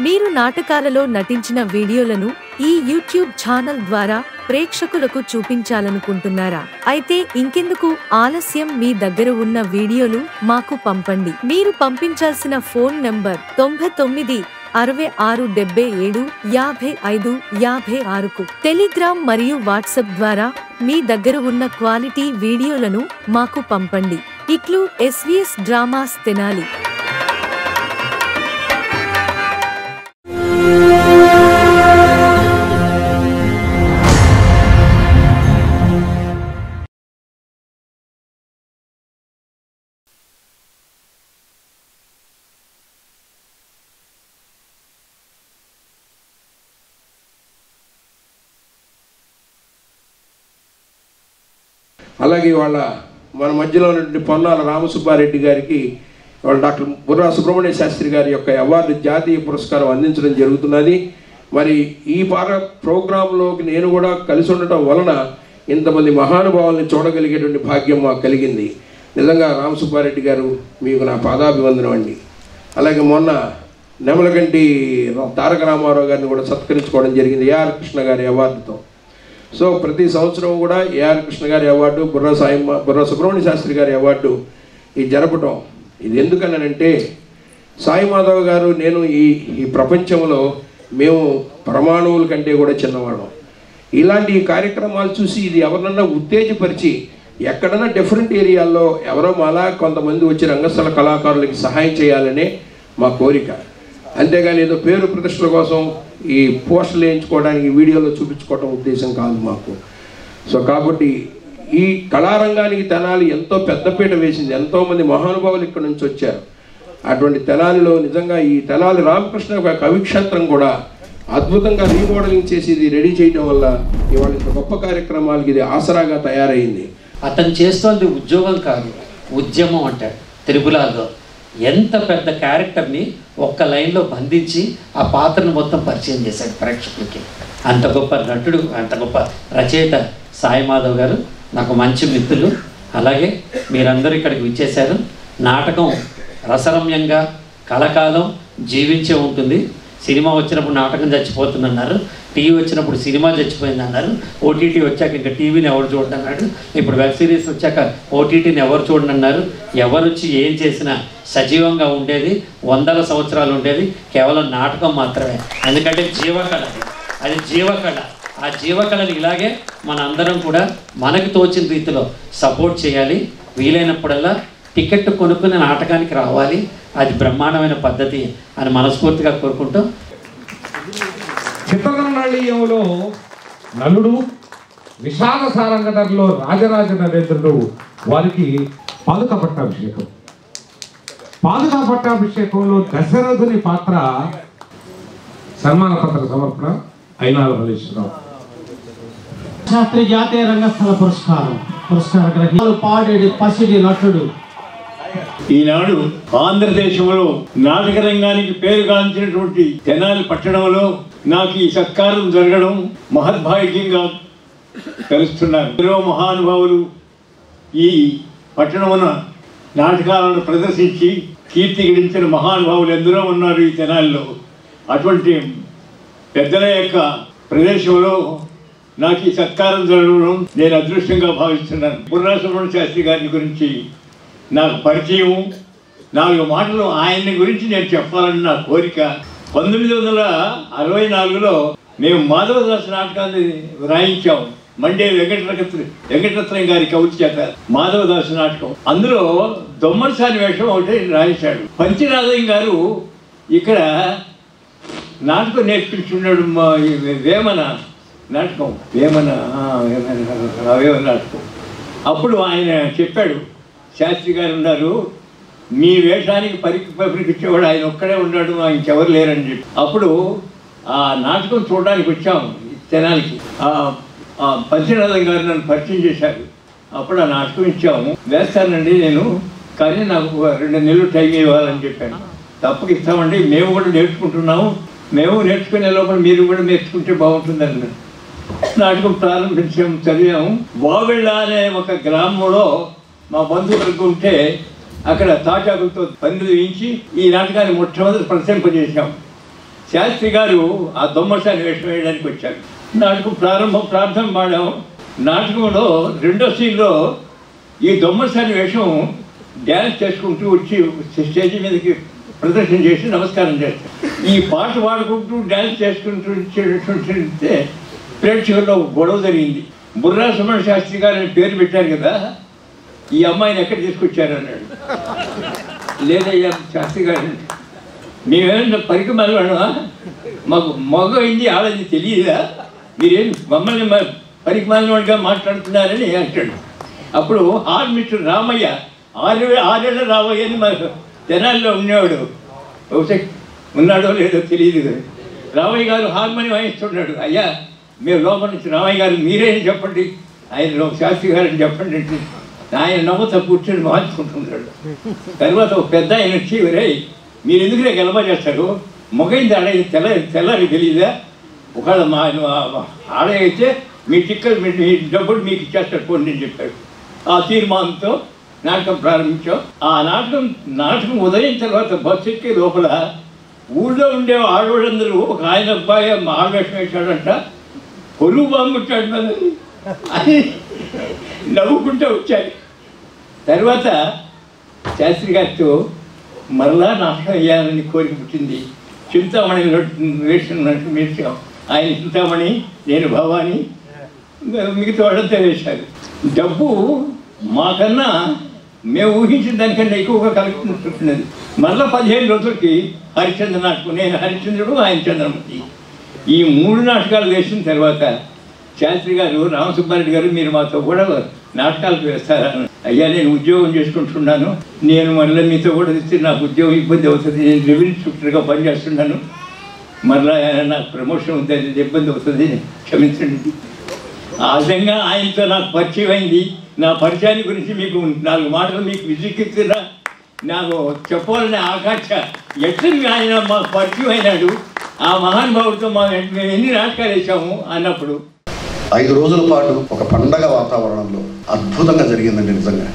మీరు నాటకాలలో నటించిన వీడియోలను ఈ యూట్యూబ్ ఛానల్ ద్వారా ప్రేక్షకులకు చూపించాలనుకుంటున్నారా అయితే ఇంకెందుకు ఆలస్యం మీ దగ్గర ఉన్న వీడియోలు మాకు పంపండి మీరు పంపించాల్సిన ఫోన్ నంబర్ తొంభై తొమ్మిది అరవై ఆరు డెబ్బై ఏడు యాభై ఐదు యాభై ఆరుకు టెలిగ్రామ్ మరియు వాట్సాప్ ద్వారా మీ దగ్గర ఉన్న క్వాలిటీ వీడియోలను మాకు పంపండి ఇట్లు ఎస్వీఎస్ డ్రామాస్ తెనాలి అలాగే వాళ్ళ మన మధ్యలో ఉన్నటువంటి పొన్నాల రామసుబ్బారెడ్డి గారికి వాళ్ళ డాక్టర్ బుర్రా సుబ్రహ్మణ్య శాస్త్రి గారి యొక్క అవార్డు జాతీయ పురస్కారం అందించడం జరుగుతున్నది మరి ఈ పార ప్రోగ్రాంలోకి నేను కూడా కలిసి ఉండటం వలన ఇంతమంది మహానుభావుల్ని చూడగలిగేటువంటి భాగ్యం మాకు కలిగింది నిజంగా రామసుబ్బారెడ్డి గారు మీకు నా పాదాభివందనం అండి అలాగే మొన్న నెమలగంటి తారక రామారావు గారిని కూడా సత్కరించుకోవడం జరిగింది ఏఆర్ కృష్ణ గారి అవార్డుతో సో ప్రతి సంవత్సరం కూడా ఏఆర్ కృష్ణ గారి అవార్డు బుర్ర సాయి బుర్ర సుబ్రహ్మణ్య శాస్త్రి గారి అవార్డు ఇది జరపటం ఇది ఎందుకనంటే సాయి మాధవ్ గారు నేను ఈ ఈ ప్రపంచంలో మేము పరమాణువుల కంటే కూడా చిన్నవాళ్ళం ఇలాంటి ఈ కార్యక్రమాలు చూసి ఇది ఎవరినన్నా ఉత్తేజపరిచి ఎక్కడన్నా డిఫరెంట్ ఏరియాల్లో ఎవరో మాలా కొంతమంది వచ్చి రంగస్థల కళాకారులకి సహాయం చేయాలనే మా కోరిక అంతేగాని ఏదో పేరు ప్రతిష్టల కోసం ఈ పోస్టులు వేయించుకోవడానికి వీడియోలో చూపించుకోవడం ఉద్దేశం కాదు మాకు సో కాబట్టి ఈ కళారంగానికి తెనాలి ఎంతో పెద్దపీట వేసింది ఎంతోమంది మహానుభావులు ఇక్కడ నుంచి వచ్చారు అటువంటి తెనాలిలో నిజంగా ఈ తెనాలి రామకృష్ణ యొక్క కవిక్షేత్రం కూడా అద్భుతంగా రీమోడలింగ్ చేసి ఇది రెడీ చేయడం వల్ల ఇవాళ ఇంత గొప్ప కార్యక్రమాలకి ఇది ఆసరాగా తయారైంది అతను చేస్తోంది ఉద్యోగం కాదు ఉద్యమం అంటాడు త్రిపులాలో ఎంత పెద్ద క్యారెక్టర్ని ఒక్క లైన్లో బంధించి ఆ పాత్రను మొత్తం పరిచయం చేశాడు ప్రేక్షకులకి అంత గొప్ప నటుడు అంత గొప్ప రచయిత సాయి మాధవ్ గారు నాకు మంచి మిత్రులు అలాగే మీరందరూ ఇక్కడికి విచ్చేశారు నాటకం రసరమ్యంగా కలకాలం జీవించే ఉంటుంది సినిమా వచ్చినప్పుడు నాటకం చచ్చిపోతుందన్నారు టీవీ వచ్చినప్పుడు సినిమా చచ్చిపోయింది అన్నారు ఓటీటీ వచ్చాక ఇంకా టీవీని ఎవరు చూడండి అన్నాడు ఇప్పుడు వెబ్ సిరీస్ వచ్చాక ఓటీటీని ఎవరు చూడండి అన్నారు ఎవరు వచ్చి ఏం చేసినా సజీవంగా ఉండేది వందల సంవత్సరాలు ఉండేది కేవలం నాటకం మాత్రమే ఎందుకంటే జీవకళ అది. అది జీవకళ ఆ జీవకళని ఇలాగే మన అందరం కూడా మనకు తోచిన రీతిలో సపోర్ట్ చేయాలి వీలైనప్పుడల్లా టికెట్ కొనుక్కునే నాటకానికి రావాలి అది బ్రహ్మాండమైన పద్ధతి అని మనస్ఫూర్తిగా కోరుకుంటూ చిత్తగణాళీయంలో నలుడు విశాల సారంగధరలో రాజరాజ నరేంద్రుడు వారికి పాదుక పట్టాభిషేకం పాదుక పట్టాభిషేకంలో దశరథుని పాత్ర సన్మాన పత్ర సమర్పణ అయినాల మల్లేశ్వరరావు శాస్త్రి జాతీయ రంగస్థల పురస్కారం పురస్కార గ్రహీతలు పాడేడి పసిడి నటుడు ఈనాడు ఆంధ్రదేశంలో నాటక రంగానికి పేరుగాంచినటువంటి తెనాలి పట్టణంలో నాకు ఈ సత్కారం జరగడం మహద్భాగ్యంగా తెలుస్తున్నారు ఎందరో మహానుభావులు ఈ పట్టణమున నాటకాలను ప్రదర్శించి కీర్తి గడించిన మహానుభావులు ఎందరో ఉన్నారు ఈ తెనాలిలో అటువంటి పెద్దల యొక్క ప్రదేశంలో నాకు ఈ సత్కారం జరగడం నేను అదృష్టంగా భావిస్తున్నాను బుర్రా సుబ్రహ్మణ్య శాస్త్రి గారి గురించి నాకు పరిచయం నాలుగు మాటలు ఆయన్ని గురించి నేను చెప్పాలని నా కోరిక పంతొమ్మిది వందల అరవై నాలుగులో మేము మాధవదాస్ నాటకాన్ని రాయించాం మండే వెంకటరత్న వెంకటరత్నం గారి కవిత చేత మాధవదాస్ నాటకం అందులో దొమ్మసాని వేషం ఒకటి రాయించాడు పంచనాథయ్య గారు ఇక్కడ నాటకం నేర్పించున్నాడు మా ఈ వేమన నాటకం వేమన ఆ, వేమన ఆ వేమన నాటకం అప్పుడు ఆయన చెప్పాడు శాస్త్రి గారు ఉన్నారు మీ వేషానికి పరికి పరీక్షించేవాడు ఆయన ఒక్కడే ఉన్నాడు ఇంకెవరు లేరని చెప్పి అప్పుడు ఆ నాటకం చూడడానికి వచ్చాం తెనాలికి ఆ ఆ పంచనాథం గారు నన్ను పరిచయం చేశారు అప్పుడు ఆ నాటకం ఇచ్చాము వేస్తానండి నేను కానీ నాకు ఒక రెండు నెలలు టైం ఇవ్వాలని చెప్పాను తప్పక ఇస్తామండి మేము కూడా నేర్చుకుంటున్నాము మేము నేర్చుకునే లోపల మీరు కూడా నేర్చుకుంటే బాగుంటుందని నాటకం ప్రారంభించాం చదివాము వావిళ్ళ అనే ఒక గ్రామంలో మా బంధువులకు ఉంటే అక్కడ తాటాకులతో పందులు వేయించి ఈ నాటకాన్ని మొట్టమొదటి ప్రదర్శింపజేశాం శాస్త్రి గారు ఆ దొమ్మసాని వేషం వేయడానికి వచ్చారు నాటకం ప్రారంభం ప్రార్థన పాడాం నాటకంలో రెండో సీన్లో ఈ దొమ్మసాని వేషం డ్యాన్స్ చేసుకుంటూ వచ్చి స్టేజ్ మీదకి ప్రదర్శన చేసి నమస్కారం చేస్తారు ఈ పాట పాడుకుంటూ డ్యాన్స్ చేసుకుంటూ వచ్చేటటువంటి ప్రేక్షకుల్లో ఒక గొడవ జరిగింది బుర్రా సుమణ శాస్త్రి గారు అని పేరు పెట్టారు కదా ఈ అమ్మాయిని ఎక్కడ తీసుకొచ్చారు అన్నాడు లేదయ్యా శాస్త్రి గారు మేమేమన్నా పరికి మళ్ళా మాకు మగ అయింది ఆడది తెలియదా మీరేం మమ్మల్ని మ- పరికి మాలినవాడిగా మాట్లాడుతున్నారని అంటాడు అప్పుడు ఆర్ మిస్టర్ రామయ్య ఆరు ఆరేళ్ళ రామయ్య అని మా జనాల్లో ఉండేవాడు బహుశా ఉన్నాడో లేదో తెలియదు రామయ్య గారు హార్మోని వాయిస్తున్నాడు అయ్యా మీరు లోపల నుంచి రామయ్య గారు మీరే చెప్పండి ఆయన లో- శాస్త్రి గారిని చెప్పండి అంటే ఆయన నవ్వుతా కూర్చొని మార్చుకుంటున్నాడు తర్వాత ఒక పెద్ద ఆయన వచ్చి రే మీరు ఎందుకులే గెలవ చేస్తారు మొగైంది ఆడ తెల్ల తెల్లని తెలియదా ఒకవేళ మా మా- ఆడ అయితే మీ టిక్కలు మీ మీ డబ్బులు మీకు ఇచ్చేస్తారు పోండి అని చెప్పాడు ఆ తీర్మానంతో నాటకం ప్రారంభించాం ఆ నాటకం నాటకం ఉదయం తర్వాత బస్సు ఎక్కే లోపల ఊళ్ళో ఉండే ఆడవాళ్ళందరూ ఒక ఆయన అబ్బాయి మహావేషం వేశాడంట పొరుగు బాగుంటాడు మనల్ని అని నవ్వుకుంటూ వచ్చాయి తర్వాత శాస్త్రి గారితో మరలా నాశనం అయ్యాలని కోరిక పుట్టింది చింతామణి వేషం వేసాం ఆయన చింతామణి నేను భవాని మిగతా వాళ్ళంతా వేశారు డబ్బు మాకన్నా మేము ఊహించిన దానికన్నా ఎక్కువగా కలుగుతున్నది మరలా పదిహేను రోజులకి హరిశ్చంద్ర నాటకం నేను హరిశ్చంద్రుడు ఆయన చంద్రమూర్తి ఈ మూడు నాటకాలు వేసిన తర్వాత శాస్త్రి గారు రామసుబ్బారెడ్డి గారు మీరు మాతో కూడా నాటకాలకు వేస్తారా అయ్యా నేను ఉద్యోగం చేసుకుంటున్నాను నేను మళ్ళీ మీతో కూడా ఇస్తే నాకు ఉద్యోగం ఇబ్బంది అవుతుంది నేను రెవెన్యూ ఇన్స్పెక్టర్గా పనిచేస్తున్నాను మరలా నాకు ప్రమోషన్ అవుతుంది ఇబ్బంది అవుతుంది క్షమించండి ఆ విధంగా ఆయనతో నాకు పరిచయం అయింది నా పరిచయాన్ని గురించి మీకు నాలుగు మాటలు మీకు విసిక్కిస్తున్నా నాకు చెప్పాలనే ఆకాంక్ష ఎట్లా ఆయన మాకు పరిచయం అయినాడు ఆ మహానుభావుడితో మా మేము ఎన్ని నాటకాలు వేసాము అన్నప్పుడు ఐదు రోజుల పాటు ఒక పండగ వాతావరణంలో అద్భుతంగా జరిగిందండి నిజంగా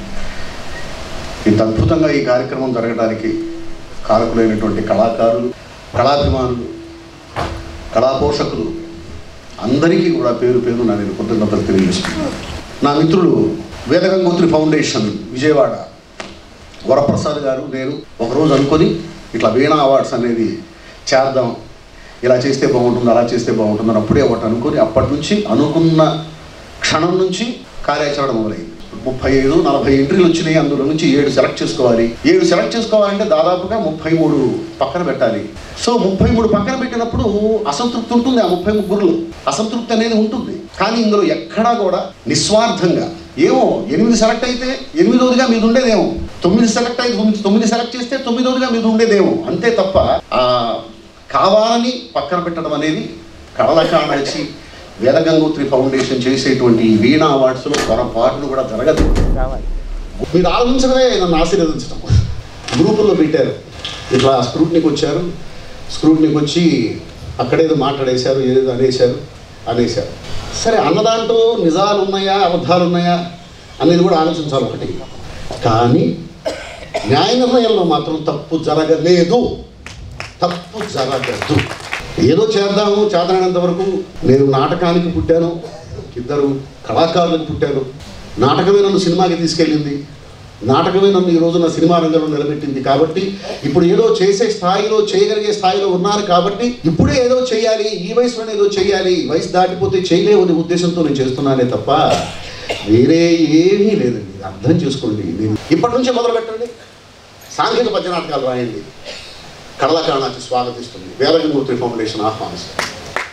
ఇంత అద్భుతంగా ఈ కార్యక్రమం జరగడానికి కారకులైనటువంటి కళాకారులు కళాభిమానులు కళాపోషకులు అందరికీ కూడా పేరు పేరు నా నేను కృతజ్ఞతలు తెలియజేస్తున్నాను నా మిత్రులు వేదగంగోత్రి ఫౌండేషన్ విజయవాడ వరప్రసాద్ గారు నేను ఒకరోజు అనుకొని ఇట్లా వీణా అవార్డ్స్ అనేది చేద్దాం ఇలా చేస్తే బాగుంటుంది అలా చేస్తే బాగుంటుంది అని అప్పుడే ఒకటి అనుకొని అప్పటి నుంచి అనుకున్న క్షణం నుంచి కార్యాచరణ మొదలైంది ముప్పై ఐదు నలభై ఎంట్రీలు వచ్చినాయి అందులో నుంచి ఏడు సెలెక్ట్ చేసుకోవాలి ఏడు సెలెక్ట్ చేసుకోవాలంటే దాదాపుగా ముప్పై మూడు పక్కన పెట్టాలి సో ముప్పై మూడు పక్కన పెట్టినప్పుడు అసంతృప్తి ఉంటుంది ఆ ముప్పై ముగ్గురులో అసంతృప్తి అనేది ఉంటుంది కానీ ఇందులో ఎక్కడా కూడా నిస్వార్థంగా ఏమో ఎనిమిది సెలెక్ట్ అయితే ఎనిమిదోదిగా మీద ఉండేదేమో తొమ్మిది సెలెక్ట్ అయితే తొమ్మిది తొమ్మిది సెలెక్ట్ చేస్తే తొమ్మిదోదిగా మీద ఉండేదేమో అంతే తప్ప ఆ కావాలని పక్కన పెట్టడం అనేది కళలకా నడిచి వేదగంగోత్రి ఫౌండేషన్ చేసేటువంటి ఈ వీణా అవార్డ్స్లో పొరపాటును కూడా జరగదు మీరు ఆలోచించడమే నన్ను ఆశీర్వదించడం గ్రూపుల్లో పెట్టారు ఇట్లా స్క్రూట్నీకి వచ్చారు స్క్రూట్నీకి వచ్చి అక్కడేదో మాట్లాడేశారు ఏదేదో అనేశారు అనేశారు సరే అన్నదాంట్లో నిజాలు ఉన్నాయా అబద్ధాలు ఉన్నాయా అనేది కూడా ఆలోచించాలి ఒకటి కానీ న్యాయ నిర్ణయంలో మాత్రం తప్పు జరగలేదు తప్పు జరగదు ఏదో చేద్దాము చేతనైనంత వరకు నేను నాటకానికి పుట్టాను ఇద్దరు కళాకారులకు పుట్టాను నాటకమే నన్ను సినిమాకి తీసుకెళ్ళింది నాటకమే నన్ను ఈ రోజున సినిమా రంగంలో నిలబెట్టింది కాబట్టి ఇప్పుడు ఏదో చేసే స్థాయిలో చేయగలిగే స్థాయిలో ఉన్నారు కాబట్టి ఇప్పుడే ఏదో చేయాలి ఈ వయసులోనే ఏదో చేయాలి వయసు దాటిపోతే చేయలేవు అనే ఉద్దేశంతో నేను చేస్తున్నానే తప్ప వేరే ఏమీ లేదండి అర్థం చేసుకోండి నేను ఇప్పటి నుంచే మొదలు పెట్టండి సాంఘిక పద్య నాటకాలు రాయండి కళాకారణానికి స్వాగతిస్తుంది వేదగంగోత్రి ఫౌండేషన్ ఆహ్వానిస్తుంది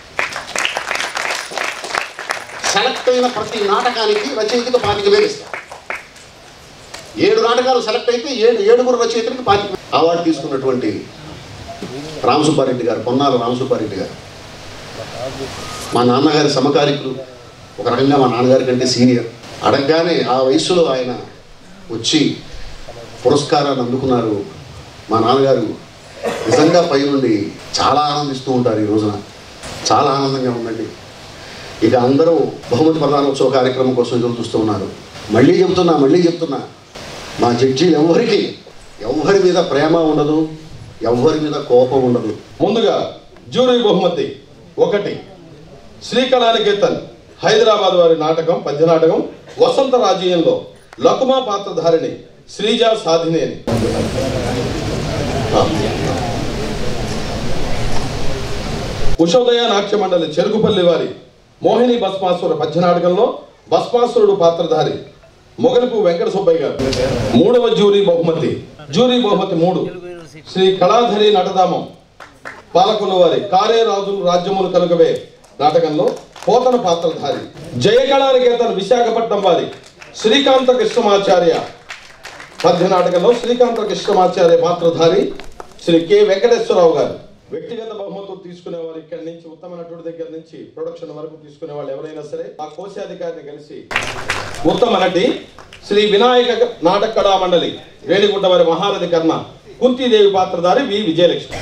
సెలెక్ట్ అయిన ప్రతి నాటకానికి రచయితకు పాతిక వేలు ఇస్తాం ఏడు నాటకాలు సెలెక్ట్ అయితే ఏడు ఏడుగురు రచయితలకు పాతిక వేలు. అవార్డు తీసుకున్నటువంటి రామసుబ్బారెడ్డి గారు పొన్నాల రామసుబ్బారెడ్డి గారు మా నాన్నగారి సమకాలికులు ఒక రకంగా మా నాన్నగారి కంటే సీనియర్ అడగగానే ఆ వయసులో ఆయన వచ్చి పురస్కారాన్ని అందుకున్నారు మా నాన్నగారు నిజంగా పై నుండి చాలా ఆనందిస్తూ ఉంటారు ఈ రోజున చాలా ఆనందంగా ఉందండి ఇక అందరూ బహుమతి ప్రధానోత్సవ కార్యక్రమం కోసం ఎదురు చూస్తూ ఉన్నారు మళ్ళీ చెప్తున్నా మళ్ళీ చెప్తున్నా మా జడ్జీలు ఎవరికి ఎవరి మీద ప్రేమ ఉండదు ఎవరి మీద కోపం ఉండదు ముందుగా జ్యూరీ బహుమతి ఒకటి శ్రీకళానికేతన్ హైదరాబాద్ వారి నాటకం పద్య నాటకం వసంత రాజీయంలో లకుమా పాత్రధారిణి శ్రీజా సాధినేని ఆ. ఉషోదయ నాట్య మండలి చెరుకుపల్లి వారి మోహిని భస్మాసుర పద్య నాటకంలో భస్మాసురుడు పాత్రధారి మొగలిపు వెంకట సుబ్బయ్య గారు మూడవ జ్యూరీ బహుమతి జ్యూరీ బహుమతి మూడు శ్రీ కళాధరి నటధామం పాలకుల వారి కారే రాజులు రాజ్యములు కనుకవే నాటకంలో పోతన పాత్రధారి జయకళానికేతన్ విశాఖపట్నం వారి శ్రీకాంత కృష్ణమాచార్య పద్య నాటకంలో శ్రీకాంత కృష్ణమాచార్య పాత్రధారి శ్రీ కె వెంకటేశ్వరరావు గారు వ్యక్తిగత బహుమతులు తీసుకునే వారు ఇక్కడి నుంచి ఉత్తమ నటుడి దగ్గర నుంచి ప్రొడక్షన్ వరకు తీసుకునే వాళ్ళు ఎవరైనా సరే ఆ కోశాధికారిని కలిసి ఉత్తమ నటి శ్రీ వినాయక నాటక కళా మండలి రేణిగుంట వారి మహారథి కర్ణ కుంతీదేవి పాత్రధారి వి విజయలక్ష్మి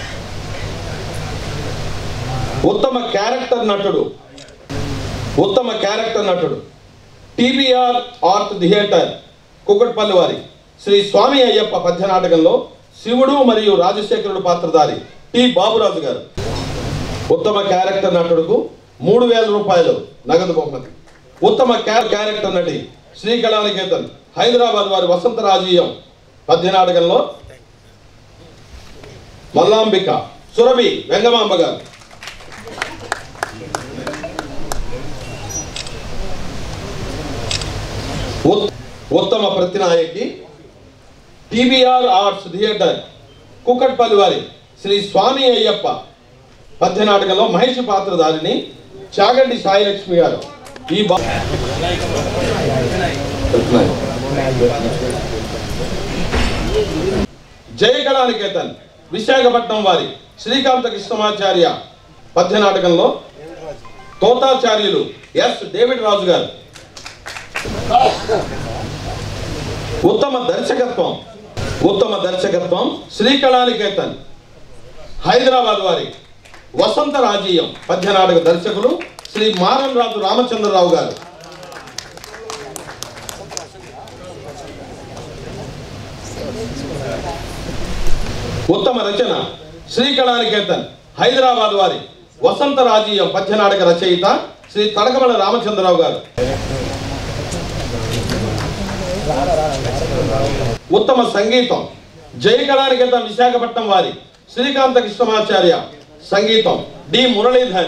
ఉత్తమ క్యారెక్టర్ నటుడు ఉత్తమ క్యారెక్టర్ నటుడు టీబీఆర్ ఆర్ట్ థియేటర్ కుకట్పల్లి వారి శ్రీ స్వామి అయ్యప్ప పద్య నాటకంలో శివుడు మరియు రాజశేఖరుడు పాత్రధారి టి బాబురాజు గారు ఉత్తమ క్యారెక్టర్ నటుడుకు మూడు వేల రూపాయలు నగదు బహుమతి ఉత్తమ క్యా- క్యారెక్టర్ నటి శ్రీకళానికేతన్ హైదరాబాద్ వారి వసంత రాజీయం పద్య నాటకంలో మల్లాంబిక సురభి వెంగమాంబ గారు ఉత్- ఉత్తమ ప్రతినాయకి టీబీఆర్ ఆర్ట్స్ థియేటర్ కుకట్పల్లి వారి శ్రీ స్వామి అయ్యప్ప పద్య నాటకంలో మహేష్ పాత్రధారిని చాగండి సాయిలక్ష్మి గారు ఈ బా జయకళానికేతన్ విశాఖపట్నం వారి శ్రీకాంత కృష్ణమాచార్య పద్య నాటకంలో తోతాచార్యులు ఎస్ డేవిడ్ రాజు గారు ఉత్తమ దర్శకత్వం ఉత్తమ దర్శకత్వం శ్రీకళానికేతన్ హైదరాబాద్ వారి వసంత రాజీయం పద్య నాటక దర్శకులు శ్రీ మారం రాజు రామచంద్రరావు గారు ఉత్తమ రచన శ్రీకళానికేతన్ హైదరాబాద్ వారి వసంత రాజీయం పద్య నాటక రచయిత శ్రీ తడకమల రామచంద్రరావు గారు ఉత్తమ సంగీతం జయకళానికేతన్ విశాఖపట్నం వారి శ్రీకాంత కృష్ణమాచార్య సంగీతం డి మురళీధర్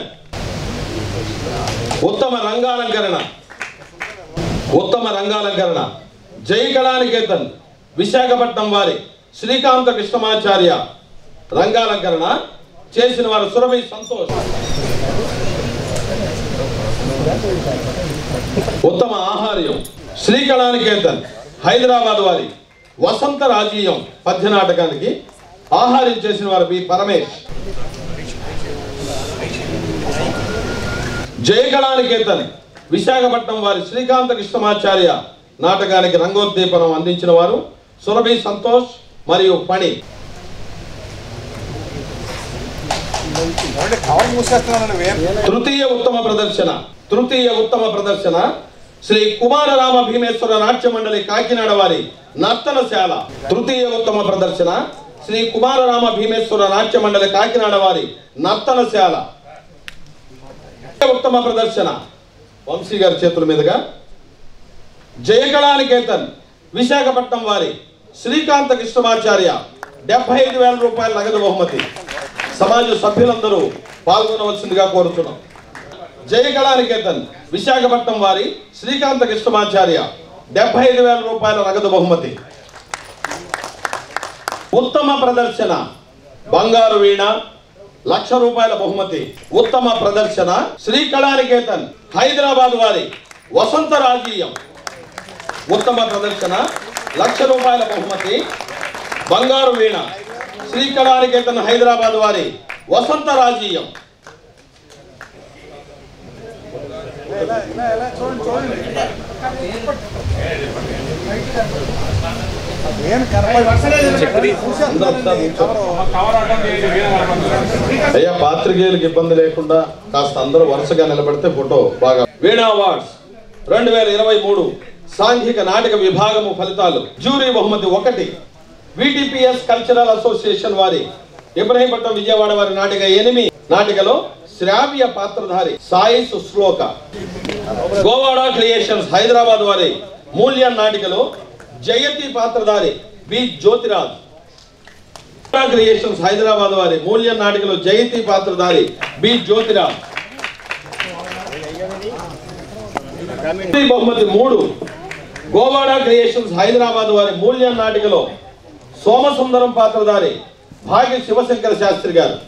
ఉత్తమ రంగాలంకరణ ఉత్తమ రంగాలంకరణ జయకళానికేతన్ విశాఖపట్నం వారి శ్రీకాంత కృష్ణమాచార్య రంగాలంకరణ చేసిన వారు సురభి సంతోష్ ఉత్తమ ఆహార్యం శ్రీకళానికేతన్ హైదరాబాద్ వారి వసంత రాజీయం పద్య నాటకానికి ఆహార్యం చేసిన వారు బి పరమేష్ జయకళానికేతన్ విశాఖపట్నం వారి శ్రీకాంత కృష్ణమాచార్య నాటకానికి రంగోద్దీపనం అందించిన వారు సురభి సంతోష్ మరియు పణి తృతీయ ఉత్తమ ప్రదర్శన తృతీయ ఉత్తమ ప్రదర్శన శ్రీ కుమారరామ భీమేశ్వర నాట్య మండలి కాకినాడ వారి నర్తనశాల తృతీయ ఉత్తమ ప్రదర్శన శ్రీ కుమారరామ భీమేశ్వర నాట్య మండలి కాకినాడ వారి నర్తనశాల ఉత్తమ ప్రదర్శన వంశీ గారి చేతుల మీదుగా జయకళానికేతన్ విశాఖపట్నం వారి శ్రీకాంత కృష్ణమాచార్య డెబ్బై ఐదు వేల రూపాయల నగదు బహుమతి సమాజ సభ్యులందరూ పాల్గొనవలసిందిగా కోరుతున్నాం జయకళానికేతన్ విశాఖపట్నం వారి శ్రీకాంత కృష్ణమాచార్య డెబ్బై ఐదు వేల రూపాయల నగదు బహుమతి ఉత్తమ ప్రదర్శన బంగారు వీణ లక్ష రూపాయల బహుమతి ఉత్తమ ప్రదర్శన శ్రీకళానికేతన్ హైదరాబాద్ వారి వసంత రాజీయం ఉత్తమ ప్రదర్శన లక్ష రూపాయల బహుమతి బంగారు వీణ శ్రీకళానికేతన్ హైదరాబాద్ వారి వసంత రాజీయం అయ్యా పాత్రికేయులకు ఇబ్బంది లేకుండా కాస్త అందరూ వరుసగా నిలబడితే ఫోటో బాగా వీణా అవార్డ్స్ రెండు వేల ఇరవై మూడు సాంఘిక నాటక విభాగము ఫలితాలు జ్యూరీ బహుమతి ఒకటి విటిపిఎస్ కల్చరల్ అసోసియేషన్ వారి ఇబ్రహీంపట్నం విజయవాడ వారి నాటిక ఎనిమిది నాటికలో శ్రావ్య పాత్రధారి సాయి సుశ్లోక గోవాడా క్రియేషన్స్ హైదరాబాద్ వారి మూల్యన్ నాటికలో జయతి పాత్రధారి బి జ్యోతిరాజ్ గోవాడా క్రియేషన్స్ హైదరాబాద్ వారి మూల్యన్ నాటికలో జయతి పాత్రధారి బి జ్యోతిరాజ్ ఈ బహుమతి మూడు గోవాడా క్రియేషన్స్ హైదరాబాద్ వారి మూల్యన్ నాటికలో సోమసుందరం పాత్రధారి భాగ్య శివశంకర శాస్త్రి గారు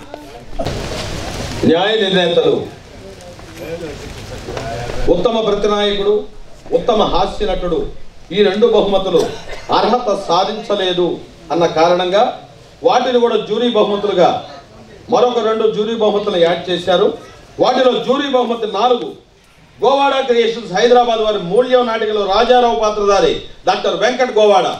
న్యాయ నిర్ణేతలు ఉత్తమ ప్రతినాయకుడు ఉత్తమ హాస్య నటుడు ఈ రెండు బహుమతులు అర్హత సాధించలేదు అన్న కారణంగా వాటిని కూడా జ్యూరీ బహుమతులుగా మరొక రెండు జ్యూరీ బహుమతులు యాడ్ చేశారు వాటిలో జ్యూరీ బహుమతి నాలుగు గోవాడా క్రియేషన్స్ హైదరాబాద్ వారి మూల్యం నాటికలో రాజారావు పాత్రధారి డాక్టర్ వెంకట్ గోవాడా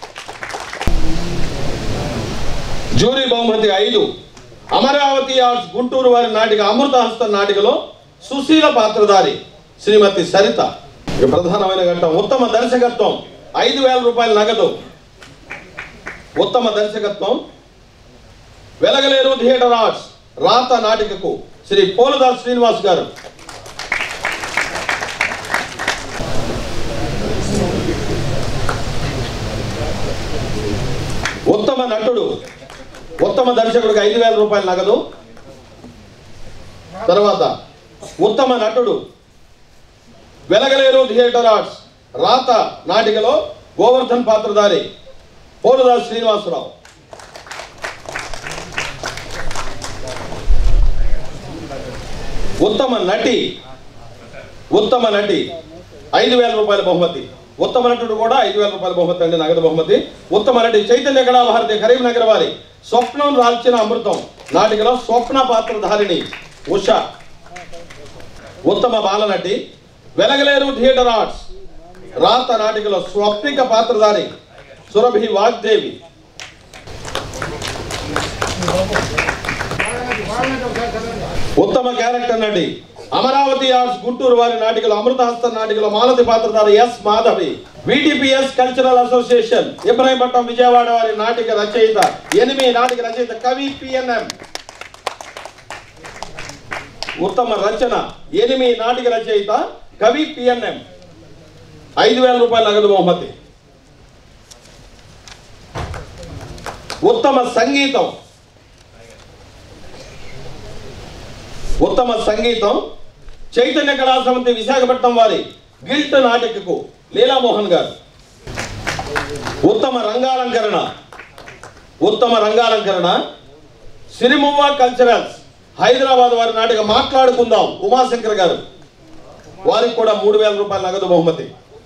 జ్యూరీ బహుమతి ఐదు అమరావతి ఆర్ట్స్ గుంటూరు వారి నాటిక అమృతహస్త నాటికలో సుశీల పాత్రధారి శ్రీమతి సరిత ఇక ప్రధానమైన ఘట్టం ఉత్తమ దర్శకత్వం ఐదు వేల రూపాయల నగదు ఉత్తమ దర్శకత్వం వెలగలేరు థియేటర్ ఆర్ట్స్ రాత నాటికకు శ్రీ పోలదాస్ శ్రీనివాస్ గారు ఉత్తమ నటుడు ఉత్తమ దర్శకుడికి ఐదు వేల రూపాయల నగదు తర్వాత ఉత్తమ నటుడు వెలగలేరు థియేటర్ ఆర్ట్స్ రాత నాటికలో గోవర్ధన్ పాత్రధారి పోలదాస్ శ్రీనివాసరావు ఉత్తమ నటి ఉత్తమ నటి ఐదు వేల రూపాయల బహుమతి ఉత్తమ నటుడు కూడా ఐదు వేల రూపాయల బహుమతి అండి నగదు బహుమతి ఉత్తమ నటి చైతన్య కళాభారతి కరీంనగర్ వారి స్వప్నం రాల్చిన అమృతం నాటికలో స్వప్న పాత్రధారిణి ఉష ఉత్తమ బాలనటి వెలగలేరు థియేటర్ ఆర్ట్స్ రాత నాటికలో స్వప్నిక పాత్రధారి సురభి వాగ్దేవి ఉత్తమ క్యారెక్టర్ నటి అమరావతి ఆర్ట్స్ గుంటూరు వారి నాటికలు అమృతహస్త నాటికలో మాలతి పాత్రధారి S Madhavi VTPS cultural association Ibrahimpatnam Vijayawada వారి నాటిక రచయిత ఎనిమిది నాటిక రచయిత కవి పిఎన్ఎం ఉత్తమ రచన ఎనిమిది నాటిక రచయిత కవి పిఎన్ఎం ఐదు వేల రూపాయల నగదు బహుమతి ఉత్తమ సంగీతం ఉత్తమ సంగీతం చైతన్య కళా సమితి విశాఖపట్నం వారి గిల్ట్ నాటికకు లీలామోహన్ గారు ఉత్తమ రంగాలంకరణ ఉత్తమ రంగాలంకరణ సిరిమువ్వ కల్చరల్స్ హైదరాబాద్ వారి నాటిక మాట్లాడుకుందాం ఉమాశంకర్ గారు వారికి కూడా మూడు వేల రూపాయల నగదు బహుమతి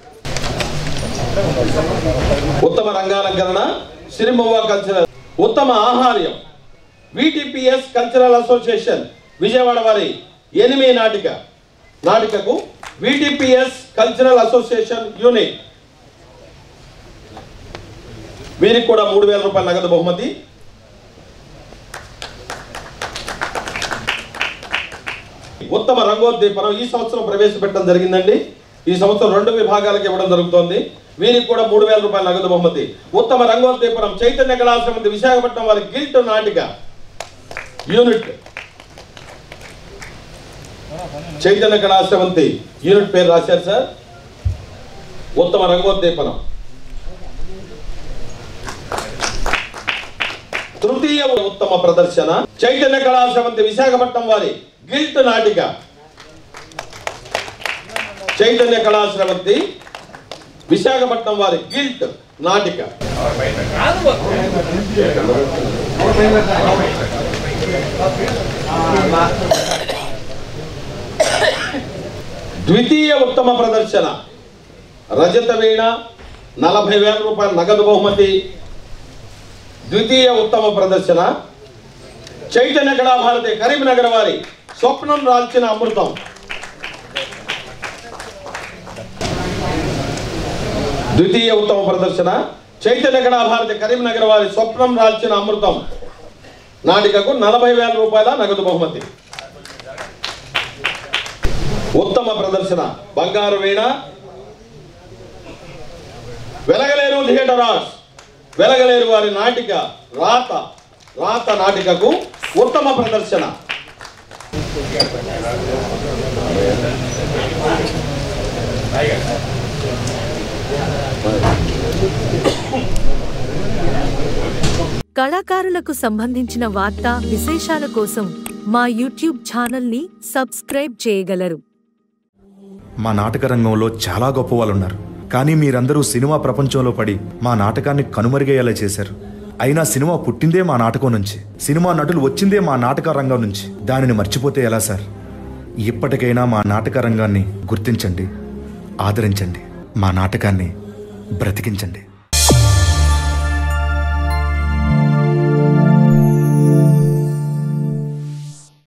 ఉత్తమ రంగాలంకరణ సిరిమువ్వ కల్చరల్ ఉత్తమ ఆహార్యం విటిపిఎస్ కల్చరల్ అసోసియేషన్ విజయవాడ వారి ఎనిమిది నాటిక నాటికకు విటిపిఎస్ కల్చరల్ అసోసియేషన్ యూనిట్ వీరికి కూడా మూడు వేల రూపాయల నగదు బహుమతి ఉత్తమ రంగోద్దీపనం ఈ సంవత్సరం ప్రవేశపెట్టడం జరిగిందండి ఈ సంవత్సరం రెండు విభాగాలకు ఇవ్వడం జరుగుతోంది వీరికి కూడా మూడు వేల రూపాయల నగదు బహుమతి ఉత్తమ రంగోద్దీపనం చైతన్య కళాశ్రమంతి విశాఖపట్నం వారి గిల్ట్ నాటిక యూనిట్ చైతన్య కళాశ్రవంతి యూనిట్ పేరు రాశారు సార్ ఉత్తమ రంగోద్దీపనం తృతీయ ఉత్తమ ప్రదర్శన చైతన్య కళాశ్రవంతి విశాఖపట్నం వారి గిల్ట్ నాటిక చైతన్య కళాశ్రవంతి విశాఖపట్నం వారి గిల్ట్ నాటిక ద్వితీయ ఉత్తమ ప్రదర్శన రజత వీణ నలభై వేల రూపాయల నగదు బహుమతి ద్వితీయ ఉత్తమ ప్రదర్శన చైతన్య కళాభారతి కరీంనగర్ వారి స్వప్నం రాల్చిన అమృతం ద్వితీయ ఉత్తమ ప్రదర్శన చైతన్య కళాభారతి కరీంనగర్ వారి స్వప్నం రాల్చిన అమృతం నాటికకు నలభై వేల రూపాయల నగదు బహుమతి ఉత్తమ ప్రదర్శన బంగారు వీణ వెలగలేరు థియేటర్ ఆర్ట్స్ వెలగలేరు వారి నాటిక రాత రాత నాటికకు ఉత్తమ ప్రదర్శన కళాకారులకు సంబంధించిన వార్తా విశేషాల కోసం మా యూట్యూబ్ ఛానల్ని సబ్స్క్రైబ్ చేయగలరు మా నాటక రంగంలో చాలా గొప్ప వాళ్ళు ఉన్నారు కానీ మీరందరూ సినిమా ప్రపంచంలో పడి మా నాటకాన్ని కనుమరుగయ్యేలా చేశారు అయినా సినిమా పుట్టిందే మా నాటకం నుంచి సినిమా నటులు వచ్చిందే మా నాటక రంగం నుంచి దానిని మర్చిపోతే ఎలా సార్ ఇప్పటికైనా మా నాటక రంగాన్ని గుర్తించండి ఆదరించండి మా నాటకాన్ని బ్రతికించండి